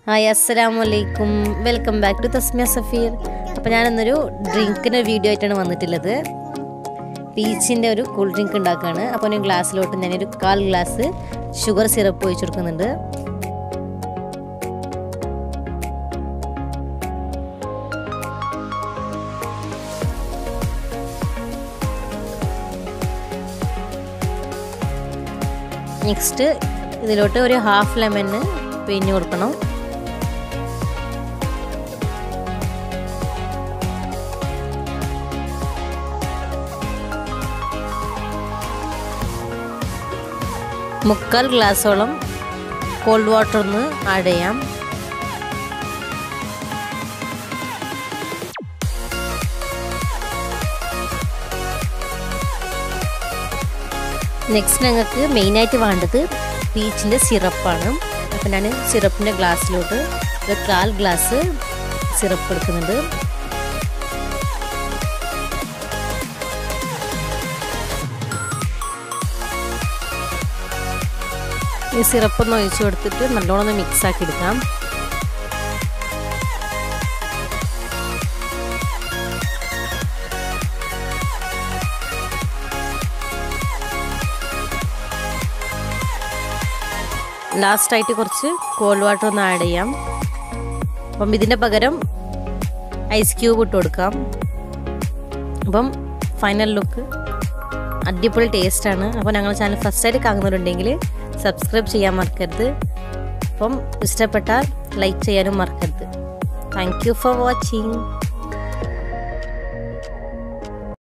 hi അസ്സലാമു അലൈക്കും welcome back to Tasmiya Safeer അപ്പോൾ ഞാനിന്നൊരു ഡ്രിങ്കിൻ്റെ വീഡിയോ ആയിട്ടാണ് വന്നിട്ടുള്ളത് പീച്ചിൻ്റെ ഒരു കൂൾ ഡ്രിങ്ക് ഉണ്ടാക്കുകയാണ് അപ്പോൾ ഒരു ഗ്ലാസ്സിലോട്ട് ഞാനൊരു കാൽ ഗ്ലാസ് ഷുഗർ സിറപ്പ് ഒഴിച്ചു കൊടുക്കുന്നുണ്ട് നെക്സ്റ്റ് ഇതിലോട്ട് ഒരു ഹാഫ് ലെമണ് പിഴിഞ്ഞ് കൊടുക്കണം മുക്കാൽ ഗ്ലാസോളം കോൾഡ് വാട്ടർ ഒന്ന് ആഡ് ചെയ്യാം നെക്സ്റ്റ് ഞങ്ങൾക്ക് മെയിനായിട്ട് വേണ്ടത് പീച്ചിൻ്റെ സിറപ്പാണ് അപ്പം ഞാൻ സിറപ്പിൻ്റെ ഗ്ലാസ്സിലോട്ട് ഒരു കാൽ ഗ്ലാസ് സിറപ്പ് എടുക്കുന്നുണ്ട് ഈ സിറപ്പ് ഒന്ന് ഒഴിച്ചു കൊടുത്തിട്ട് നല്ലോണം ഒന്ന് മിക്സ് ആക്കി എടുക്കാം ലാസ്റ്റായിട്ട് കുറച്ച് കോൾഡ് വാട്ടർ ഒന്ന് ആഡ് ചെയ്യാം അപ്പം ഇതിൻ്റെ പകരം ഐസ് ക്യൂബ് ഇട്ട് കൊടുക്കാം അപ്പം ഫൈനൽ ലുക്ക് അടിപൊളി ടേസ്റ്റാണ് അപ്പോൾ ഞങ്ങളുടെ ചാനൽ ഫസ്റ്റായിട്ട് കാണുന്നവരുണ്ടെങ്കിൽ സബ്സ്ക്രൈബ് ചെയ്യാൻ മറക്കരുത് അപ്പം ഇഷ്ടപ്പെട്ടാൽ ലൈക്ക് ചെയ്യാനും മറക്കരുത് താങ്ക് യു ഫോർ വാച്ചിങ്